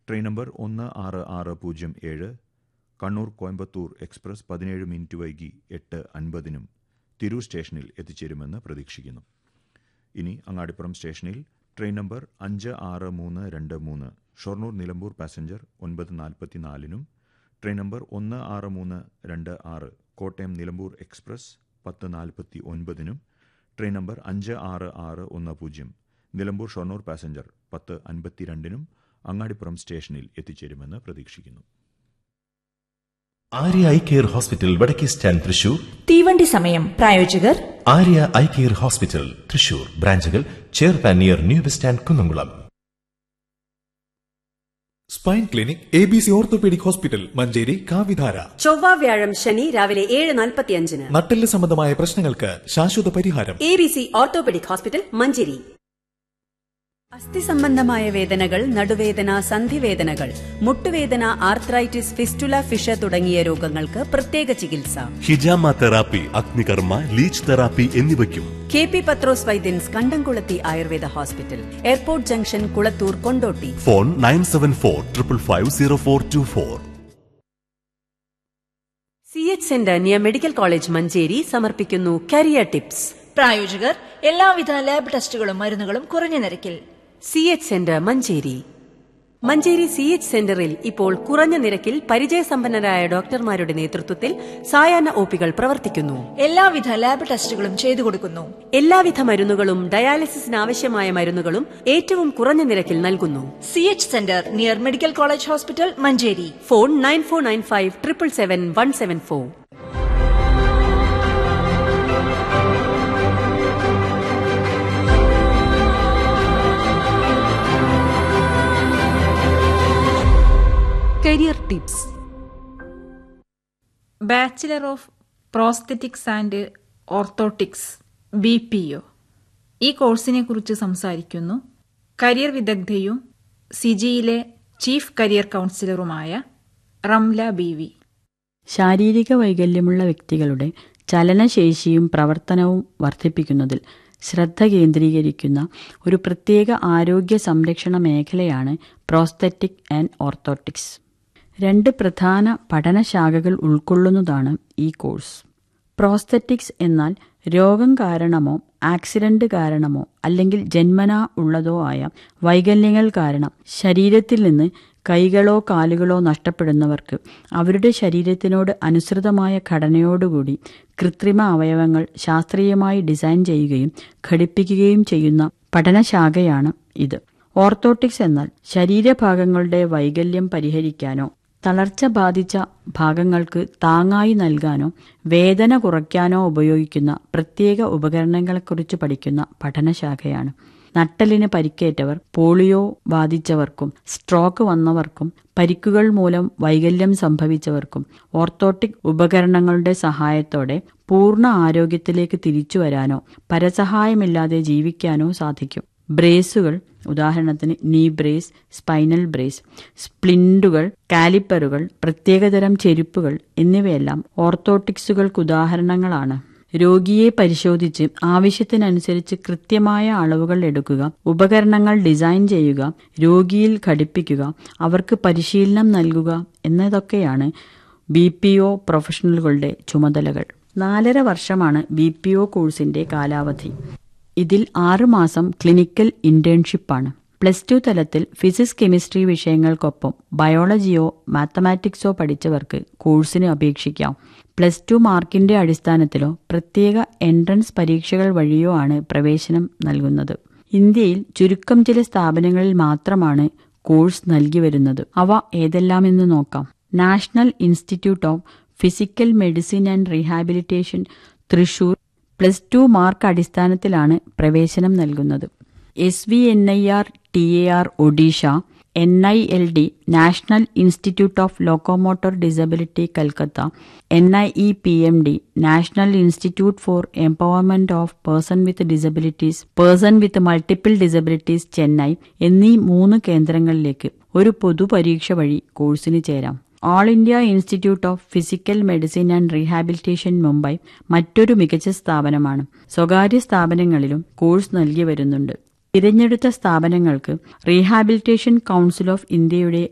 train number ഒന്ന് ആറ് ആറ് പൂജ്യം ഏഴ് കണ്ണൂർ കോയമ്പത്തൂർ എക്സ്പ്രസ് പതിനേഴ് മിനിറ്റ് വൈകി എട്ട് അൻപതിനും തിരൂർ സ്റ്റേഷനിൽ എത്തിച്ചേരുമെന്ന് പ്രതീക്ഷിക്കുന്നു ഇനി അങ്ങാടിപ്പുറം സ്റ്റേഷനിൽ ട്രെയിൻ നമ്പർ അഞ്ച് ആറ് മൂന്ന് രണ്ട് മൂന്ന് ഷൊർണൂർ നിലമ്പൂർ പാസഞ്ചർ ഒൻപത് നാൽപ്പത്തിനാലിനും ട്രെയിൻ നമ്പർ ഒന്ന് ആറ് മൂന്ന് രണ്ട് ആറ് കോട്ടയം നിലമ്പൂർ എക്സ്പ്രസ് പത്ത് നാൽപ്പത്തി ഒൻപതിനും ട്രെയിൻ നമ്പർ അഞ്ച് ആറ് ആറ് ഒന്ന് പൂജ്യം നിലമ്പൂർ ഷൊർണൂർ പാസഞ്ചർ പത്ത് അൻപത്തിരണ്ടിനും അങ്ങാടിപ്പുറം സ്റ്റേഷനിൽ എത്തിച്ചേരുമെന്ന് പ്രതീക്ഷിക്കുന്നു ആര്യ ഐ കെയർ ഹോസ്പിറ്റൽ വടക്കേ സ്റ്റാൻഡ് തൃശൂർ തീവണ്ടി സമയം പ്രായോജകർ Arya eye care hospital Thrissur ബ്രാഞ്ചുകൾ ചേർപ്പാൻ near new bus stand Kunnamkulam spine clinic A B C orthopedic hospital Manjeri കാവിധാര ചൊവ്വ വ്യാഴം ശനി രാവിലെ ഏഴ് നാൽപ്പത്തിയഞ്ചിന് നട്ടെല്ല് സംബന്ധമായ പ്രശ്നങ്ങൾക്ക് ശാശ്വത പരിഹാരം A B C orthopedic hospital Manjeri അസ്ഥി സംബന്ധമായ വേദനകൾ നടുവേദന സന്ധിവേദനകൾ മുട്ടുവേദന ആർത്രൈറ്റിസ് ഫിസ്റ്റുല ഫിഷ തുടങ്ങിയ രോഗങ്ങൾക്ക് പ്രത്യേക ചികിത്സ ഹിജാമ തെറാപ്പി അഗ്നികർമ്മ ലീച്ച് തെറാപ്പി എന്നിവയ്ക്കും K P Pathrose Vaidyans Kandamkulathy Ayurveda hospital airport junction Kulathur Kondotty phone nine seven four triple five zero four two four C H centre near medical college Manjeri സമർപ്പിക്കുന്നു കരിയർ ടിപ്സ് പ്രായോജകർ എല്ലാവിധ ലാബ് ടെസ്റ്റുകളും മരുന്നുകളും കുറഞ്ഞ നിരക്കിൽ C H centre Manjeri Manjeri C H സെന്ററിൽ ഇപ്പോൾ കുറഞ്ഞ നിരക്കിൽ പരിചയസമ്പന്നരായ ഡോക്ടർമാരുടെ നേതൃത്വത്തിൽ സായാഹ്ന ഒപികൾ പ്രവർത്തിക്കുന്നു എല്ലാവിധ ലാബ് ടെസ്റ്റുകളും ചെയ്തു കൊടുക്കുന്നു എല്ലാവിധ മരുന്നുകളും ഡയാലിസിസിന് ആവശ്യമായ മരുന്നുകളും ഏറ്റവും കുറഞ്ഞ നിരക്കിൽ നൽകുന്നു C H centre near medical college hospital Manjeri phone nine four nine five triple seven one seven four career tips bachelor of prosthetics and orthotics B P O ഈ കോഴ്സിനെ കുറിച്ച് സംസാരിക്കുന്നു കരിയർ വിദഗ്ധയും സിജിയിലെ ചീഫ് കരിയർ കൗൺസിലറുമായ റംല ബി വി ശാരീരിക വൈകല്യമുള്ള വ്യക്തികളുടെ ചലനശേഷിയും പ്രവർത്തനവും വർദ്ധിപ്പിക്കുന്നതിൽ ശ്രദ്ധ കേന്ദ്രീകരിക്കുന്ന ഒരു പ്രത്യേക ആരോഗ്യ സംരക്ഷണ മേഖലയാണ് പ്രോസ്തറ്റിക് ആൻഡ് ഓർത്തോട്ടിക്സ് രണ്ട് പ്രധാന പഠനശാഖകൾ ഉൾക്കൊള്ളുന്നതാണ് ഈ കോഴ്സ് പ്രോസ്തറ്റിക്സ് എന്നാൽ രോഗം കാരണമോ ആക്സിഡന്റ് കാരണമോ അല്ലെങ്കിൽ ജന്മനാ ഉള്ളതോ ആയ വൈകല്യങ്ങൾ കാരണം ശരീരത്തിൽ നിന്ന് കൈകളോ കാലുകളോ നഷ്ടപ്പെടുന്നവർക്ക് അവരുടെ ശരീരത്തിനോട് അനുസൃതമായ ഘടനയോടുകൂടി കൃത്രിമ അവയവങ്ങൾ ശാസ്ത്രീയമായി ഡിസൈൻ ചെയ്യുകയും ഘടിപ്പിക്കുകയും ചെയ്യുന്ന പഠനശാഖയാണ് ഇത് ഓർത്തോട്ടിക്സ് എന്നാൽ ശരീരഭാഗങ്ങളുടെ വൈകല്യം പരിഹരിക്കാനോ തളർച്ച ബാധിച്ച ഭാഗങ്ങൾക്ക് താങ്ങായി നൽകാനോ വേദന കുറയ്ക്കാനോ ഉപയോഗിക്കുന്ന പ്രത്യേക ഉപകരണങ്ങളെക്കുറിച്ച് പഠിക്കുന്ന പഠനശാഖയാണ് നട്ടലിന് പരിക്കേറ്റവർ പോളിയോ ബാധിച്ചവർക്കും സ്ട്രോക്ക് വന്നവർക്കും പരിക്കുകൾ മൂലം വൈകല്യം സംഭവിച്ചവർക്കും ഓർത്തോട്ടിക് ഉപകരണങ്ങളുടെ സഹായത്തോടെ പൂർണ്ണ ആരോഗ്യത്തിലേക്ക് തിരിച്ചു വരാനോ പരസഹായമില്ലാതെ ജീവിക്കാനോ സാധിക്കും ബ്രേസുകൾ ഉദാഹരണത്തിന് നീ ബ്രേസ് സ്പൈനൽ ബ്രേസ് സ്പ്ലിൻറ്റുകൾ കാലിപ്പറുകൾ പ്രത്യേകതരം ചെരുപ്പുകൾ എന്നിവയെല്ലാം ഓർത്തോട്ടിക്സുകൾക്ക് ഉദാഹരണങ്ങളാണ് രോഗിയെ പരിശോധിച്ച് ആവശ്യത്തിനനുസരിച്ച് കൃത്യമായ അളവുകൾ എടുക്കുക ഉപകരണങ്ങൾ ഡിസൈൻ ചെയ്യുക രോഗിയിൽ ഘടിപ്പിക്കുക അവർക്ക് പരിശീലനം നൽകുക എന്നതൊക്കെയാണ് ബി പി ഒ പ്രൊഫഷണലുകളുടെ ചുമതലകൾ നാലര വർഷമാണ് ബി പി ഒ കോഴ്സിന്റെ കാലാവധി ഇതിൽ ആറുമാസം ക്ലിനിക്കൽ ഇന്റേൺഷിപ്പാണ് പ്ലസ് ടു തലത്തിൽ ഫിസിക്സ് കെമിസ്ട്രി വിഷയങ്ങൾക്കൊപ്പം ബയോളജിയോ മാത്തമാറ്റിക്സോ പഠിച്ചവർക്ക് കോഴ്സിന് അപേക്ഷിക്കാം പ്ലസ് ടു മാർക്കിന്റെ അടിസ്ഥാനത്തിലോ പ്രത്യേക എൻട്രൻസ് പരീക്ഷകൾ വഴിയോ ആണ് പ്രവേശനം നൽകുന്നത് ഇന്ത്യയിൽ ചുരുക്കം ചില സ്ഥാപനങ്ങളിൽ മാത്രമാണ് കോഴ്സ് നൽകി വരുന്നത് അവ ഏതെല്ലാമെന്ന് നോക്കാം national institute of physical medicine and rehabilitation Thrissur plus two mark അടിസ്ഥാനത്തിലാണ് പ്രവേശനം നൽകുന്നത് S V N I R T A R Odisha N I L D national institute of locomotor disability Calcutta N I E P M D national institute for empowerment of person with disabilities person with multiple disabilities Chennai എന്നീ മൂന്ന് കേന്ദ്രങ്ങളിലേക്ക് ഒരു പൊതുപരീക്ഷ വഴി കോഴ്സിന് ചേരാം all India institute of physical medicine and rehabilitation Mumbai മറ്റൊരു മികച്ച സ്ഥാപനമാണ് സ്വകാര്യ സ്ഥാപനങ്ങളിലും കോഴ്സ് നൽകി വരുന്നുണ്ട് തിരഞ്ഞെടുത്ത സ്ഥാപനങ്ങൾക്ക് റീഹാബിലിറ്റേഷൻ കൗൺസിൽ ഓഫ് ഇന്ത്യയുടെ